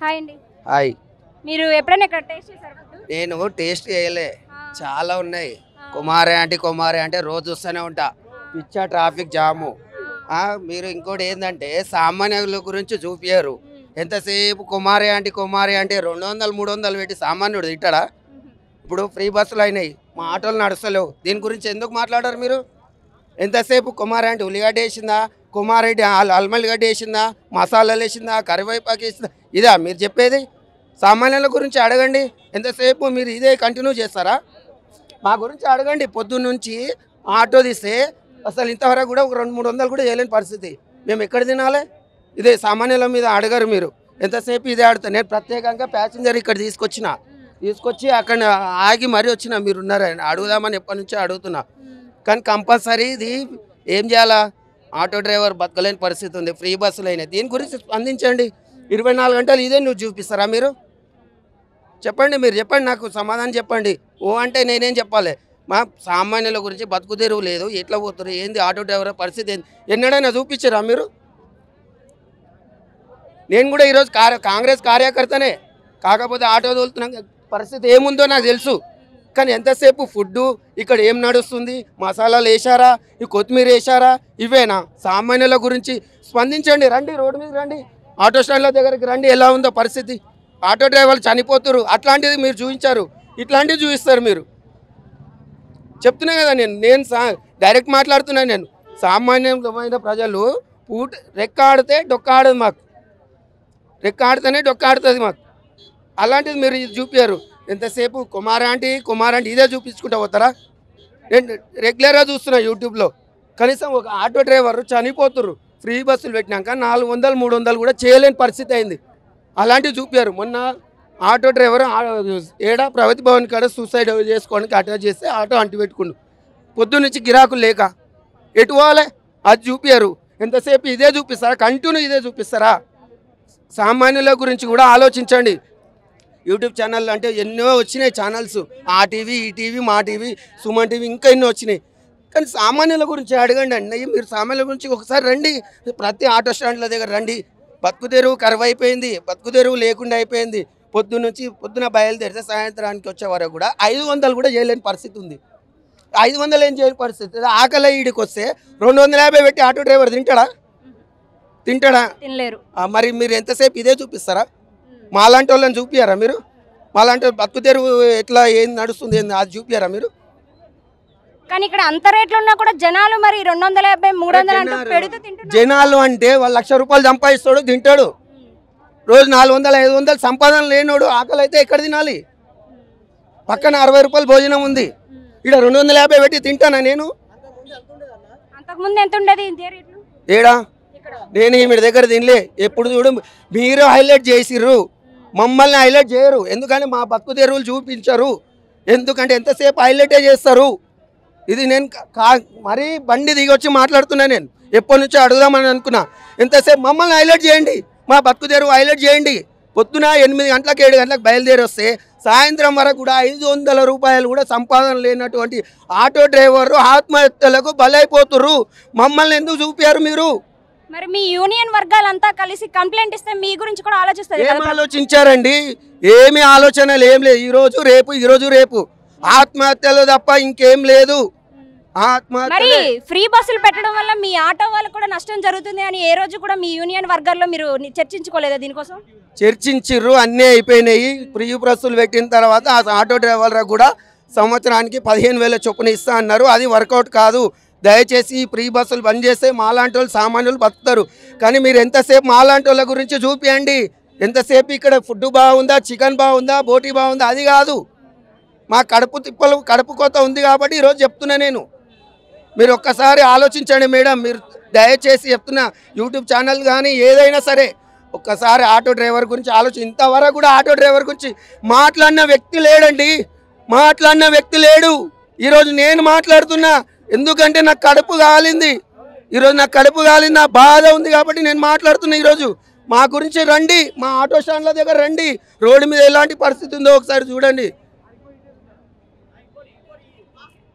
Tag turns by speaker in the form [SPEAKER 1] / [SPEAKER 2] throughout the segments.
[SPEAKER 1] hi అండి
[SPEAKER 2] hi
[SPEAKER 1] మీరు ఎప్పుడైనా ఇక్కడ టేస్ట్ చేశారు ఫుడ్
[SPEAKER 2] నేను టేస్ట్ చేయలే చాలా ఉన్నాయి కుమారే అంటే కుమారే అంటే రోజు వస్తూనే ఉంటా పిచ్చా ట్రాఫిక్ జాము ఆ, మీరు ఇంకోటి ఏంటంటే సామాన్యుల గురించి చూపించారు ఎంతసేపు కుమారే అంటే కుమారే అంటే రెండు వందలు మూడు వందలు పెట్టి సామాన్యుడు తిట్టాడా ఇప్పుడు ఫ్రీ బస్సులు అయినాయి మా ఆటోలు నడుస్తలేవు దీని గురించి ఎందుకు మాట్లాడారు మీరు ఎంతసేపు కుమార్ అంటే ఉల్లిగడ్డ వేసిందా కుమారెడ్డి అల్మల్లి గడ్డ వేసిందా మసాలాలు వేసిందా కరివేపాకు వేసిందా ఇదా మీరు చెప్పేది సామాన్యుల గురించి అడగండి ఎంతసేపు మీరు ఇదే కంటిన్యూ చేస్తారా మా గురించి అడగండి పొద్దున్న నుంచి ఆటో తీస్తే అసలు ఇంతవరకు కూడా ఒక రెండు మూడు వందలు కూడా చేయలేని పరిస్థితి మేము ఎక్కడ తినాలి ఇదే సామాన్యుల మీద అడగరు మీరు ఎంతసేపు ఇదే ఆడుతా నేను ప్రత్యేకంగా ప్యాసింజర్ ఇక్కడ తీసుకొచ్చిన తీసుకొచ్చి అక్కడ ఆగి మరీ వచ్చిన మీరు ఉన్నారని అడుగుదామని ఎప్పటి నుంచో అడుగుతున్నా కానీ కంపల్సరీ ఇది ఏం చేయాలా ఆటో డ్రైవర్ బతకలేని పరిస్థితి ఉంది ఫ్రీ బస్సులు అయినాయి దీని గురించి స్పందించండి ఇరవై నాలుగు గంటలు ఇదే నువ్వు చూపిస్తారా మీరు చెప్పండి మీరు చెప్పండి నాకు సమాధానం చెప్పండి ఓ అంటే నేనేం చెప్పాలి మా సామాన్యుల గురించి బతుకు తెరువు లేదు ఎట్లా పోతారు ఏంది ఆటో డ్రైవర్ పరిస్థితి ఏంది ఎన్నడైనా చూపించారా మీరు నేను కూడా ఈరోజు కార్య కాంగ్రెస్ కార్యకర్తనే కాకపోతే ఆటో తోలుతున్నా పరిస్థితి ఏముందో నాకు తెలుసు కానీ ఎంతసేపు ఫుడ్డు ఇక్కడ ఏం నడుస్తుంది మసాలాలు వేశారా ఈ కొత్తిమీర వేశారా ఇవేనా సామాన్యుల గురించి స్పందించండి రండి రోడ్డు మీద రండి ఆటో స్టాండ్ల దగ్గరికి రండి ఎలా ఉందో పరిస్థితి ఆటో డ్రైవర్లు చనిపోతున్నారు అట్లాంటిది మీరు చూపించారు ఇట్లాంటివి చూపిస్తారు మీరు చెప్తున్నా కదా నేను నేను సా డైరెక్ట్ మాట్లాడుతున్నా నేను సామాన్యమైన ప్రజలు పూట రెక్క ఆడితే డొక్క ఆడదు మాకు రెక్క ఆడితేనే డొక్క ఆడుతుంది మాకు అలాంటిది మీరు ఇది చూపించారు ఎంతసేపు కుమార్ ఆంటీ కుమార్ ఆంటీ ఇదే చూపించుకుంటా పోతారా నేను రెగ్యులర్గా చూస్తున్నా యూట్యూబ్లో కనీసం ఒక ఆటో డ్రైవర్ చనిపోతుర్రు ఫ్రీ బస్సులు పెట్టినాక నాలుగు వందలు మూడు వందలు కూడా చేయలేని పరిస్థితి అయింది అలాంటివి చూపారు మొన్న ఆటో డ్రైవర్ ఆ- ఏడా ప్రగతి భవన్ కాడ సూసైడ్ చేసుకోవడానికి అటాచ్ చేస్తే ఆటో అంటి పెట్టుకుండు పొద్దు నుంచి గిరాకులు లేక ఎటు పోవాలి అది చూపారు ఎంతసేపు ఇదే చూపిస్తారా కంటిన్యూ ఇదే చూపిస్తారా సామాన్యుల గురించి కూడా ఆలోచించండి యూట్యూబ్ ఛానల్ అంటే ఎన్నో వచ్చినాయి ఛానల్స్ ఆ టీవీ ఈ టీవీ మా టీవీ సుమన్ టీవీ ఇంకా ఎన్నో వచ్చినాయి కానీ సామాన్యుల గురించి అడగండి అండి మీరు సామాన్యుల గురించి ఒకసారి రండి ప్రతి ఆటో స్టాండ్ల దగ్గర రండి బతుకు తెరువు కరువు అయిపోయింది బతుకు తెరువు లేకుండా అయిపోయింది పొద్దు నుంచి పొద్దున బయలుదేరితే సాయంత్రానికి వచ్చే వరకు కూడా ఐదు వందలు కూడా చేయలేని పరిస్థితి ఉంది ఐదు వందలు ఏం చేయని పరిస్థితి ఆకలి ఈడికి వస్తే రెండు వందల యాభై పెట్టి ఆటో డ్రైవర్ తింటాడా తింటాడా
[SPEAKER 1] తినలేరు
[SPEAKER 2] ఆ, మరి మీరు ఎంతసేపు ఇదే చూపిస్తారా మాలాంటి వాళ్ళని చూపియారా మీరు మాలాంటి వాళ్ళు బతుకు తెరువు ఎట్లా ఏం నడుస్తుంది ఏంది అది చూపియారా మీరు
[SPEAKER 1] కానీ ఇక్కడ అంత రేట్లు ఉన్నా కూడా జనాలు మరి రెండు వందల యాభై మూడు వందలు అంటూ
[SPEAKER 2] జనాలు-
[SPEAKER 1] పెడితే తింటున్నారు
[SPEAKER 2] జనాలు అంటే వాళ్ళు లక్ష రూపాయలు సంపాదిస్తాడు తింటాడు రోజు నాలుగు వందలు ఐదు వందలు సంపాదన లేనోడు ఆకలి అయితే ఎక్కడ తినాలి పక్కన అరవై రూపాయలు భోజనం ఉంది ఇక్కడ రెండు వందల యాభై పెట్టి తింటానా నేను
[SPEAKER 1] అంతకుముందు ఎంత ఉండేది ఇదే రేట్లు
[SPEAKER 2] ఏడా నేను మీ దగ్గర తినలే ఎప్పుడు చూడు మీరు హైలైట్ చేసిర్రు మమ్మల్ని హైలైట్ చేయరు ఎందుకంటే మా బతుకు తెరువులు చూపించరు ఎందుకంటే ఎంతసేపు హైలైటే చేస్తారు ఇది నేను కా- కా మరీ బండి దిగొచ్చి మాట్లాడుతున్నా నేను ఎప్పటి నుంచో అడుగుదామని అనుకున్నా ఎంతసేపు మమ్మల్ని హైలైట్ చేయండి మా బతుకు తెరువు హైలైట్ చేయండి పొద్దున ఎనిమిది గంటలకు ఏడు గంటలకు బయలుదేరి వస్తే సాయంత్రం వరకు కూడా ఐదు వందల రూపాయలు కూడా సంపాదన లేనటువంటి ఆటో డ్రైవర్ ఆత్మహత్యలకు బలైపోతుర్రు మమ్మల్ని ఎందుకు చూపారు మీరు
[SPEAKER 1] మరి మీ యూనియన్ వర్గాలంతా కలిసి కంప్లైంట్ ఇస్తే మీ గురించి కూడా ఆలోచిస్తుంది
[SPEAKER 2] ఏం
[SPEAKER 1] కదా
[SPEAKER 2] ఆలోచించారండి ఏమి ఆలోచనలు ఏం లేదు ఈ రోజు రేపు ఈ రోజు రేపు ఆత్మహత్యలు తప్ప ఇంకేం లేదు
[SPEAKER 1] మరి
[SPEAKER 2] ఆత్మహత్యలు
[SPEAKER 1] ఫ్రీ బస్సులు పెట్టడం వల్ల మీ ఆటో వాళ్ళకు కూడా నష్టం జరుగుతుంది అని ఏ రోజు కూడా మీ యూనియన్ వర్గాల్లో మీరు ని- చర్చించుకోలేదా దీనికోసం
[SPEAKER 2] చర్చించిర్రు అన్నీ అయిపోయినాయి ప్రీ బస్సులు పెట్టిన తర్వాత ఆ ఆటో డ్రైవర్లకు కూడా సంవత్సరానికి పదిహేను వేల చొప్పున ఇస్తా అన్నారు అది వర్కౌట్ కాదు దయచేసి ఈ ప్రీ బస్సులు బంద్ చేస్తే మాలాంటి వాళ్ళు సామాన్యులు బతుకుతారు కానీ మీరు ఎంతసేపు మాలాంటి వాళ్ళ గురించి చూపియండి ఎంతసేపు ఇక్కడ ఫుడ్ బాగుందా చికెన్ బాగుందా బోటీ బాగుందా అది కాదు మా కడుపు తిప్పలు కడుపు కోత ఉంది కాబట్టి ఈరోజు చెప్తున్నా నేను మీరు ఒక్కసారి ఆలోచించండి మేడం మీరు దయచేసి చెప్తున్నా యూట్యూబ్ ఛానల్ కానీ ఏదైనా సరే ఒక్కసారి ఆటో డ్రైవర్ గురించి ఆలోచి ఇంతవరకు కూడా ఆటో డ్రైవర్ గురించి మాట్లాడిన వ్యక్తి లేడండి మాట్లాడిన వ్యక్తి లేడు ఈరోజు నేను మాట్లాడుతున్నా ఎందుకంటే నాకు కడుపు కాలింది ఈరోజు నాకు కడుపు కాలింది నా బాధ ఉంది కాబట్టి నేను మాట్లాడుతున్నా ఈరోజు మా గురించి రండి మా ఆటో స్టాండ్ల దగ్గర రండి రోడ్డు మీద ఎలాంటి పరిస్థితి ఉందో ఒకసారి చూడండి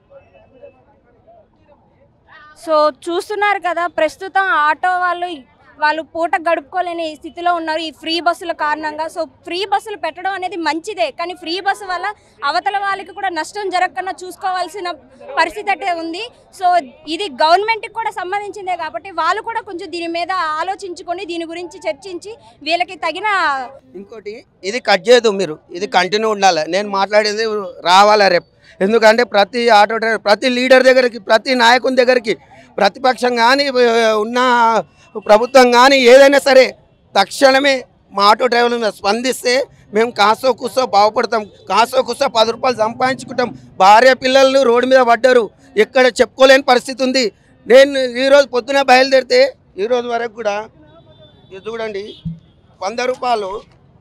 [SPEAKER 1] సో చూస్తున్నారు కదా ప్రస్తుతం ఆటో వాళ్ళు వాళ్ళు పూట గడుపుకోలేని స్థితిలో ఉన్నారు ఈ ఫ్రీ బస్సుల కారణంగా సో ఫ్రీ బస్సులు పెట్టడం అనేది మంచిదే కానీ ఫ్రీ బస్సు వల్ల అవతల వాళ్ళకి కూడా నష్టం జరగకుండా చూసుకోవాల్సిన పరిస్థితి అయితే ఉంది సో ఇది గవర్నమెంట్కి కూడా సంబంధించిందే కాబట్టి వాళ్ళు కూడా కొంచెం దీని మీద ఆలోచించుకొని దీని గురించి చర్చించి వీళ్ళకి తగిన
[SPEAKER 2] ఇంకోటి ఇది కట్ చేయదు మీరు ఇది కంటిన్యూ ఉండాలి నేను మాట్లాడేది రావాలా రేపు ఎందుకంటే ప్రతి ఆటో డ్రైవర్ ప్రతి లీడర్ దగ్గరికి ప్రతి నాయకుని దగ్గరికి ప్రతిపక్షం కానీ ఉన్న ప్రభుత్వం కానీ ఏదైనా సరే తక్షణమే మా ఆటో డ్రైవర్ల మీద స్పందిస్తే మేము కాసో కూసో బాగుపడతాం కాసో కూసో పది రూపాయలు సంపాదించుకుంటాం భార్య పిల్లలు రోడ్డు మీద పడ్డారు ఎక్కడ చెప్పుకోలేని పరిస్థితి ఉంది నేను ఈరోజు పొద్దున బయలుదేరితే ఈరోజు వరకు కూడా ఇది చూడండి వంద రూపాయలు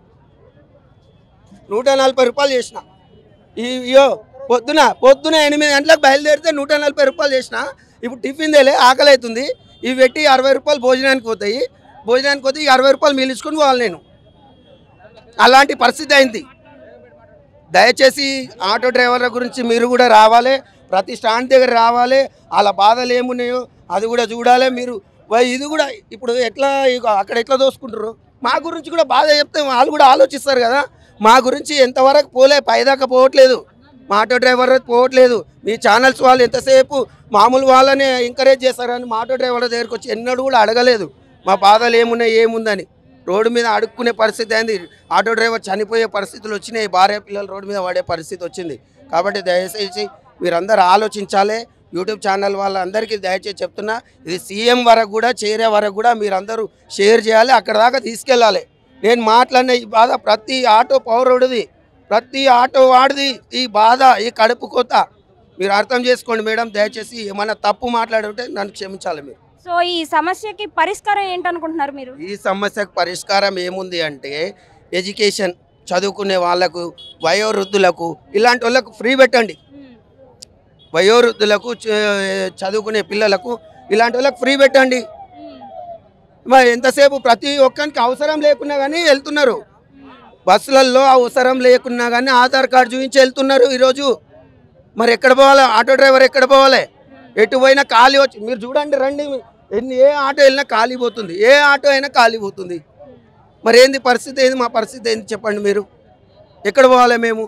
[SPEAKER 2] నూట నలభై రూపాయలు చేసిన ఈ ఇయో పొద్దున పొద్దున ఎనిమిది గంటలకు బయలుదేరితే నూట నలభై రూపాయలు చేసిన ఇప్పుడు టిఫిన్ తెలే ఆకలి అవుతుంది ఇవి పెట్టి అరవై రూపాయలు భోజనానికి పోతాయి భోజనానికి పోతే ఈ అరవై రూపాయలు మిగిలించుకొని పోవాలి నేను అలాంటి పరిస్థితి అయింది దయచేసి ఆటో డ్రైవర్ల గురించి మీరు కూడా రావాలి ప్రతి స్టాండ్ దగ్గర రావాలి వాళ్ళ బాధలు ఏమున్నాయో అది కూడా చూడాలి మీరు వై- ఇది కూడా ఇప్పుడు ఎట్లా ఇగో అక్కడ ఎట్లా దోసుకుంటారు మా గురించి కూడా బాధ చెప్తే వాళ్ళు కూడా ఆలోచిస్తారు కదా మా గురించి ఎంతవరకు పోలే పైదాకా పోవట్లేదు మా ఆటో డ్రైవర్ పోవట్లేదు మీ ఛానల్స్ వాళ్ళు ఎంతసేపు మామూలు వాళ్ళనే ఎంకరేజ్ చేస్తారని మా ఆటో డ్రైవర్ల దగ్గరికి వచ్చి ఎన్నడూ కూడా అడగలేదు మా బాధలు ఏమున్నాయి ఏముందని రోడ్డు మీద అడుక్కునే పరిస్థితి అయింది ఆటో డ్రైవర్ చనిపోయే పరిస్థితులు వచ్చినాయి భార్య పిల్లలు రోడ్డు మీద పడే పరిస్థితి వచ్చింది కాబట్టి దయచేసి మీరందరూ ఆలోచించాలి యూట్యూబ్ ఛానల్ వాళ్ళందరికీ దయచేసి చెప్తున్నా ఇది సీఎం వరకు కూడా చేరే వరకు కూడా మీరందరూ షేర్ చేయాలి అక్కడ దాకా తీసుకెళ్ళాలి నేను మాట్లాడిన ఈ బాధ ప్రతి ఆటో పౌరుడిది ప్రతి ఆటో వాడిది ఈ బాధ ఈ కడుపు కోత మీరు అర్థం చేసుకోండి మేడం దయచేసి ఏమైనా తప్పు మాట్లాడుంటే నన్ను క్షమించాలి మీరు
[SPEAKER 1] సో ఈ సమస్యకి పరిష్కారం ఏంటనుకుంటున్నారు మీరు
[SPEAKER 2] ఈ సమస్యకు పరిష్కారం ఏముంది అంటే ఎడ్యుకేషన్ చదువుకునే వాళ్ళకు వయోవృద్ధులకు ఇలాంటి వాళ్ళకు ఫ్రీ పెట్టండి వయోవృద్ధులకు చ- చదువుకునే పిల్లలకు ఇలాంటి వాళ్ళకు ఫ్రీ పెట్టండి మరి ఎంతసేపు ప్రతి ఒక్కరికి అవసరం లేకున్నా కానీ వెళ్తున్నారు బస్సులలో అవసరం లేకున్నా కానీ ఆధార్ కార్డు చూపించి వెళ్తున్నారు ఈరోజు మరి ఎక్కడ పోవాలి ఆటో డ్రైవర్ ఎక్కడ పోవాలి ఎటు పోయినా ఖాళీ వచ్చి మీరు చూడండి రండి ఎన్ని ఏ ఆటో వెళ్ళినా ఖాళీ పోతుంది ఏ ఆటో అయినా ఖాళీ పోతుంది మరి ఏంది పరిస్థితి ఏంది మా పరిస్థితి ఏంది చెప్పండి మీరు ఎక్కడ పోవాలి మేము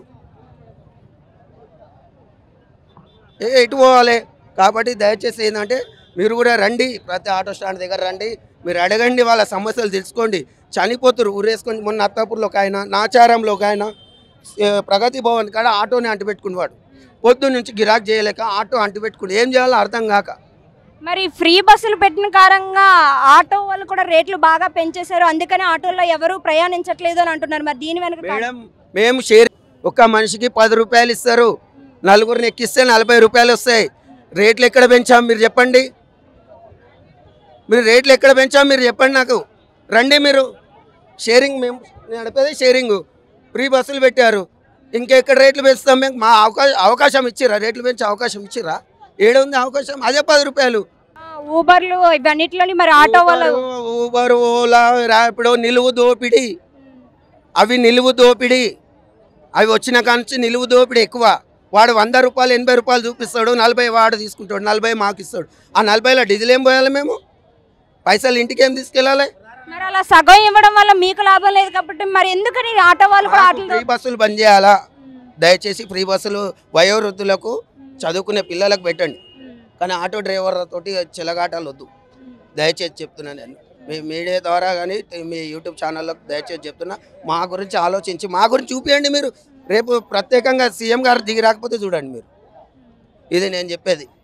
[SPEAKER 2] ఏ ఎటు పోవాలి కాబట్టి దయచేసి ఏంటంటే మీరు కూడా రండి ప్రతి ఆటో స్టాండ్ దగ్గర రండి మీరు అడగండి వాళ్ళ సమస్యలు తెలుసుకోండి చనిపోతురు ఊరేసుకొని మొన్న అత్తాపూర్లో ఒక ఆయన నాచారంలో ఒక ఆయన ఏ, ప్రగతి భవన్ కాడ ఆటోని అంటిపెట్టుకునేవాడు పొద్దున్న నుంచి గిరాక్ చేయలేక ఆటో అంటిపెట్టుకుని ఏం చేయాలో అర్థం కాక
[SPEAKER 1] మరి ఫ్రీ బస్సులు పెట్టిన కారణంగా ఆటో వాళ్ళు కూడా రేట్లు బాగా పెంచేశారు అందుకని ఆటోల్లో ఎవరు ప్రయాణించట్లేదు అని అంటున్నారు మరి దీని వెనక కారణం-
[SPEAKER 2] మేడం మేము షేర్ ఒక మనిషికి పది రూపాయలు ఇస్తారు నలుగురిని ఎక్కిస్తే నలభై రూపాయలు వస్తాయి రేట్లు ఎక్కడ పెంచాం మీరు చెప్పండి మీరు రేట్లు ఎక్కడ పెంచాం మీరు చెప్పండి నాకు రండి మీరు షేరింగ్ మేము నేను నడిపేది షేరింగ్ ఫ్రీ బస్సులు పెట్టారు ఇంకెక్కడ రేట్లు పెంచుతాం మేము మా అవకాశం అవకాశం ఇచ్చిర్రా రేట్లు పెంచే అవకాశం ఇచ్చిర్రా ఏడుంది అవకాశం అదే పది రూపాయలు
[SPEAKER 1] ఆ, ఊబర్లు ఇవన్నిటిలోని మరి ఆటో వాళ్ళు
[SPEAKER 2] ఊబరు, ఊబర్ ఓలా ర్యాపిడో నిలువు దోపిడీ అవి నిలువు దోపిడీ అవి వచ్చిన కాంచి నిలువు దోపిడీ ఎక్కువ వాడు వంద రూపాయలు ఎనభై రూపాయలు చూపిస్తాడు నలభై వాడు తీసుకుంటాడు నలభై మాకు ఇస్తాడు ఆ నలభైలో డీజిల్ ఏం పోయాలి మేము పైసలు ఇంటికి ఏం తీసుకెళ్ళాలి
[SPEAKER 1] మరి అలా సగం ఇవ్వడం వల్ల మీకు లాభం లేదు కాబట్టి మరి ఎందుకని ఆటో వాళ్ళు కూడా
[SPEAKER 2] మాకు
[SPEAKER 1] ఆటలు
[SPEAKER 2] ఫ్రీ బస్సులు బంద్ చేయాలా దయచేసి ఫ్రీ బస్సులు వయోవృద్ధులకు చదువుకునే పిల్లలకు పెట్టండి కానీ ఆటో డ్రైవర్లతోటి చిలగాటాలు వద్దు దయచేసి చెప్తున్నా నేను మీ మీడియా ద్వారా కానీ మీ యూట్యూబ్ ఛానల్లో దయచేసి చెప్తున్నా మా గురించి ఆలోచించి మా గురించి చూపించండి మీరు రేపు ప్రత్యేకంగా సీఎం గారు దిగి రాకపోతే చూడండి మీరు ఇది నేను చెప్పేది